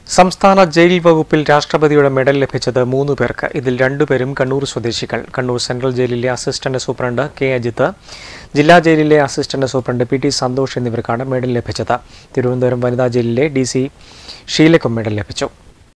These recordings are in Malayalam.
സംസ്ഥാന ജയിൽ വകുപ്പിൽ രാഷ്ട്രപതിയുടെ മെഡൽ ലഭിച്ചത് മൂന്ന് പേർക്ക് ഇതിൽ രണ്ടുപേരും കണ്ണൂർ സ്വദേശികൾ കണ്ണൂർ സെൻട്രൽ ജയിലിലെ അസിസ്റ്റന്റ് സൂപ്രണ്ട് കെ അജിത്ത് ജില്ലാ ജയിലിലെ assistant superintendent P T Santhosh എന്നിവർക്കാണ് മെഡൽ ലഭിച്ചത് തിരുവനന്തപുരം വനിതാ ജയിലിലെ ഡി സി ഷീലയ്ക്കും മെഡൽ ലഭിച്ചു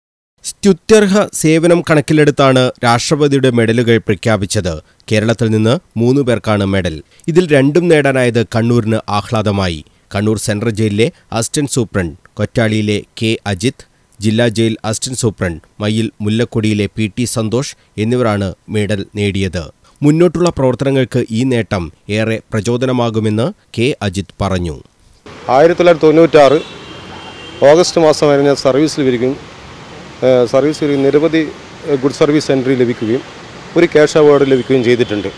സ്തുത്യർഹ സേവനം കണക്കിലെടുത്താണ് രാഷ്ട്രപതിയുടെ മെഡലുകൾ പ്രഖ്യാപിച്ചത് കേരളത്തിൽ നിന്ന് മൂന്നു പേർക്കാണ് മെഡൽ ഇതിൽ രണ്ടും നേടാനായത് കണ്ണൂരിന് ആഹ്ലാദമായി കണ്ണൂർ സെൻട്രൽ ജയിലിലെ അസിസ്റ്റന്റ് സൂപ്രണ്ട് കൊറ്റാളിയിലെ കെ അജിത് ജില്ലാ ജയിൽ അസിസ്റ്റന്റ് സൂപ്രണ്ട് മയിൽ മുല്ലക്കൊടിയിലെ പി ടി സന്തോഷ് എന്നിവരാണ് മെഡൽ നേടിയത് മുന്നോട്ടുള്ള പ്രവർത്തനങ്ങൾക്ക് ഈ നേട്ടം ഏറെ പ്രചോദനമാകുമെന്ന് കെ അജിത് പറഞ്ഞു ആയിരത്തി തൊള്ളായിരത്തി തൊണ്ണൂറ്റാറ് ഓഗസ്റ്റ് മാസം വരെ ഞാൻ സർവീസിൽ വരികയും ഏഹ് സർവീസിൽ ഒരു നിരവധി ഏഹ് ഗുഡ് സർവീസ് എൻട്രി ലഭിക്കുകയും ഒരു ക്യാഷ് അവാർഡ് ലഭിക്കുകയും ചെയ്തിട്ടുണ്ട്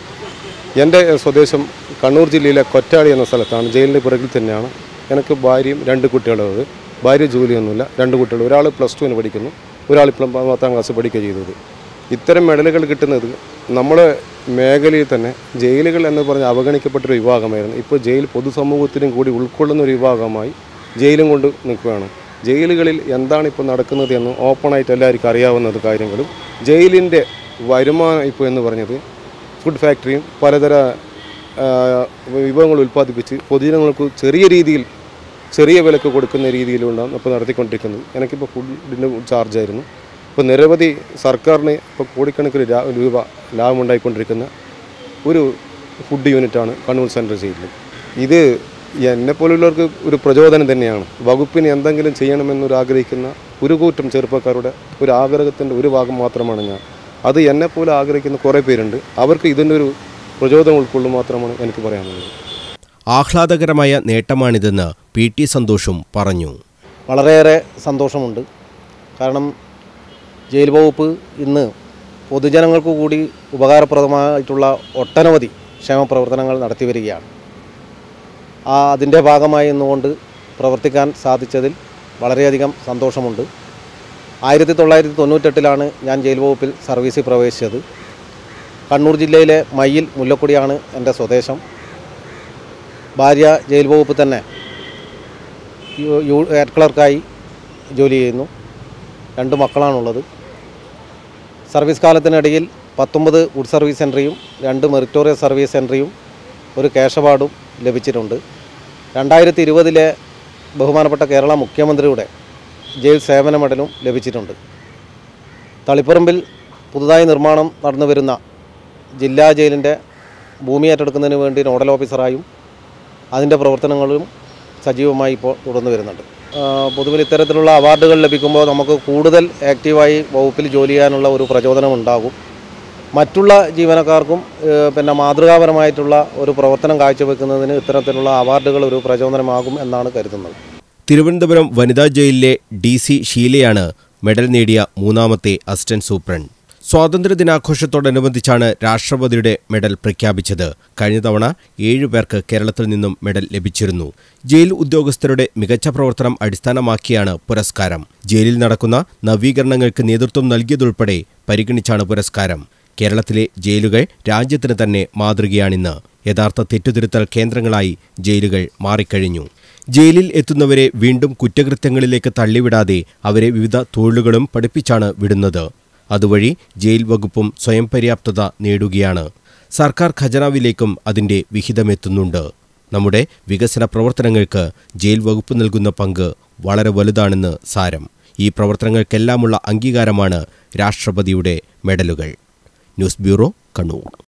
എൻ്റെ സ്വദേശം കണ്ണൂർ ജില്ലയിലെ കൊറ്റാടി എന്ന സ്ഥലത്താണ് ജയിലിൻ്റെ പിറകിൽ തന്നെയാണ് എനിക്ക് ഭാര്യയും രണ്ട് കുട്ടികളുള്ളത് ഭാര്യ ജോലിയൊന്നുമില്ല രണ്ട് കുട്ടികൾ ഒരാൾ പ്ലസ് ടുവിന് പഠിക്കുന്നു ഒരാൾ ഇപ്പോൾ പത്താം ക്ലാസ് പഠിക്കുക ചെയ്തത് ഇത്തരം മെഡലുകൾ കിട്ടുന്നത് നമ്മുടെ മേഖലയിൽ തന്നെ ജയിലുകൾ എന്ന് പറഞ്ഞ് അവഗണിക്കപ്പെട്ടൊരു വിഭാഗമായിരുന്നു ഇപ്പോൾ ജയിൽ പൊതുസമൂഹത്തിനും കൂടി ഉൾക്കൊള്ളുന്ന ഒരു വിഭാഗമായി ജയിലും കൊണ്ട് നിൽക്കുകയാണ് ജയിലുകളിൽ എന്താണ് ഇപ്പോൾ നടക്കുന്നത് എന്ന് ഓപ്പണായിട്ട് എല്ലാവർക്കും അറിയാവുന്നത് കാര്യങ്ങളും ജയിലിൻ്റെ വരുമാനം ഇപ്പോൾ എന്ന് പറഞ്ഞത് ഫുഡ് ഫാക്ടറിയും പലതര ആ, വിഭവങ്ങൾ ഉൽപ്പാദിപ്പിച്ച് പൊതുജനങ്ങൾക്ക് ചെറിയ രീതിയിൽ ചെറിയ വിലക്ക് കൊടുക്കുന്ന രീതിയിലുണ്ടാണ് ഇപ്പോൾ നടത്തിക്കൊണ്ടിരിക്കുന്നത് എനിക്കിപ്പോൾ ഫുഡിൻ്റെ ചാർജായിരുന്നു ഇപ്പോൾ നിരവധി സർക്കാരിന് ഇപ്പോൾ കോടിക്കണക്കിന് രാ- രൂപ ലാഭമുണ്ടായിക്കൊണ്ടിരിക്കുന്ന ഒരു ഫുഡ് യൂണിറ്റാണ് കണ്ണൂർ സെൻട്രൽ ജയിലിൽ ഇത് എന്നെപ്പോലുള്ളവർക്ക് ഒരു പ്രചോദനം തന്നെയാണ് വകുപ്പിന് എന്തെങ്കിലും ചെയ്യണമെന്നൊരു ആഗ്രഹിക്കുന്ന ഒരു കൂട്ടം ചെറുപ്പക്കാരുടെ ഒരു ആഗ്രഹത്തിൻ്റെ ഒരു ഭാഗം മാത്രമാണ് ഞാൻ അത് എന്നെപ്പോലെ ആഗ്രഹിക്കുന്ന കുറേ പേരുണ്ട് അവർക്ക് ഇതിൻ്റെ ഒരു പ്രചോദനം ഉൾക്കൊള്ളും മാത്രമാണ് എനിക്ക് പറയാനുള്ളത് ആഹ്ലാദകരമായ നേട്ടമാണിതെന്ന് പി ടി സന്തോഷും പറഞ്ഞു വളരെയേറെ സന്തോഷമുണ്ട് കാരണം ജയിൽ വകുപ്പ് ഇന്ന് പൊതുജനങ്ങൾക്ക് കൂടി ഉപകാരപ്രദമായിട്ടുള്ള ഒട്ടനവധി ക്ഷേമപ്രവർത്തനങ്ങൾ നടത്തി വരികയാണ് ആ അതിൻ്റെ ഭാഗമായി നിന്നുകൊണ്ട് പ്രവർത്തിക്കാൻ സാധിച്ചതിൽ വളരെയധികം സന്തോഷമുണ്ട് ആയിരത്തി തൊള്ളായിരത്തി തൊണ്ണൂറ്റെട്ടിലാണ് ഞാൻ ജയിൽ വകുപ്പിൽ സർവീസിൽ പ്രവേശിച്ചത് കണ്ണൂർ ജില്ലയിലെ മയ്യിൽ മുല്ലക്കൊടിയാണ് എൻ്റെ സ്വദേശം ഭാര്യ ജയിൽ വകുപ്പ് തന്നെ യു- യു ഹെഡ് ക്ലർക്കായി ജോലി ചെയ്യുന്നു രണ്ട് മക്കളാണുള്ളത് സർവീസ് കാലത്തിനിടയിൽ പത്തൊമ്പത് ഗുഡ് സർവീസ് എൻട്രിയും രണ്ട് മെറിറ്റോറിയസ് സർവീസ് എൻട്രിയും ഒരു ക്യാഷ് അവാർഡും ലഭിച്ചിട്ടുണ്ട് രണ്ടായിരത്തി ഇരുപതിലെ ബഹുമാനപ്പെട്ട കേരള മുഖ്യമന്ത്രിയുടെ ജയിൽ സേവന മെഡലും ലഭിച്ചിട്ടുണ്ട് തളിപ്പറമ്പിൽ പുതുതായി നിർമ്മാണം നടന്നു വരുന്ന ജില്ലാ ജയിലിൻ്റെ ഭൂമി ഏറ്റെടുക്കുന്നതിന് വേണ്ടി നോഡൽ ഓഫീസറായും അതിൻ്റെ പ്രവർത്തനങ്ങളും സജീവമായി ഇപ്പോൾ തുടർന്നു വരുന്നുണ്ട് ആ, പൊതുവിൽ ഇത്തരത്തിലുള്ള അവാർഡുകൾ ലഭിക്കുമ്പോൾ നമുക്ക് കൂടുതൽ ആക്റ്റീവായി വകുപ്പിൽ ജോലി ചെയ്യാനുള്ള ഒരു പ്രചോദനം ഉണ്ടാകും മറ്റുള്ള ജീവനക്കാർക്കും ഏ, പിന്നെ മാതൃകാപരമായിട്ടുള്ള ഒരു പ്രവർത്തനം കാഴ്ചവെക്കുന്നതിന് ഇത്തരത്തിലുള്ള അവാർഡുകൾ ഒരു പ്രചോദനമാകും എന്നാണ് കരുതുന്നത് തിരുവനന്തപുരം വനിതാ ജയിലിലെ ഡി സി ഷീലയാണ് മെഡൽ നേടിയ മൂന്നാമത്തെ അസിസ്റ്റന്റ് സൂപ്രണ്ട് സ്വാതന്ത്ര്യദിനാഘോഷത്തോടനുബന്ധിച്ചാണ് രാഷ്ട്രപതിയുടെ മെഡൽ പ്രഖ്യാപിച്ചത് കഴിഞ്ഞ തവണ ഏഴു പേർക്ക് കേരളത്തിൽ നിന്നും മെഡൽ ലഭിച്ചിരുന്നു ജയിൽ ഉദ്യോഗസ്ഥരുടെ മികച്ച പ്രവർത്തനം അടിസ്ഥാനമാക്കിയാണ് പുരസ്കാരം ജയിലിൽ നടക്കുന്ന നവീകരണങ്ങൾക്ക് നേതൃത്വം നൽകിയതുൾപ്പെടെ പരിഗണിച്ചാണ് പുരസ്കാരം കേരളത്തിലെ ജയിലുകൾ രാജ്യത്തിന് തന്നെ മാതൃകയാണിന്ന് യഥാർത്ഥ തെറ്റുതിരുത്തൽ കേന്ദ്രങ്ങളായി ജയിലുകൾ മാറിക്കഴിഞ്ഞു ജയിലിൽ എത്തുന്നവരെ വീണ്ടും കുറ്റകൃത്യങ്ങളിലേക്ക് തള്ളിവിടാതെ അവരെ വിവിധ തൊഴിലുകളും പഠിപ്പിച്ചാണ് വിടുന്നത് അതുവഴി ജയിൽ വകുപ്പും സ്വയം പര്യാപ്തത നേടുകയാണ് സർക്കാർ ഖജനാവിലേക്കും അതിന്റെ വിഹിതമെത്തുന്നുണ്ട് നമ്മുടെ വികസന പ്രവർത്തനങ്ങൾക്ക് ജയിൽ വകുപ്പ് നൽകുന്ന പങ്ക് വളരെ വലുതാണെന്ന് സാരം ഈ പ്രവർത്തനങ്ങൾക്കെല്ലാമുള്ള അംഗീകാരമാണ് രാഷ്ട്രപതിയുടെ മെഡലുകൾ ന്യൂസ് ബ്യൂറോ കണ്ണൂർ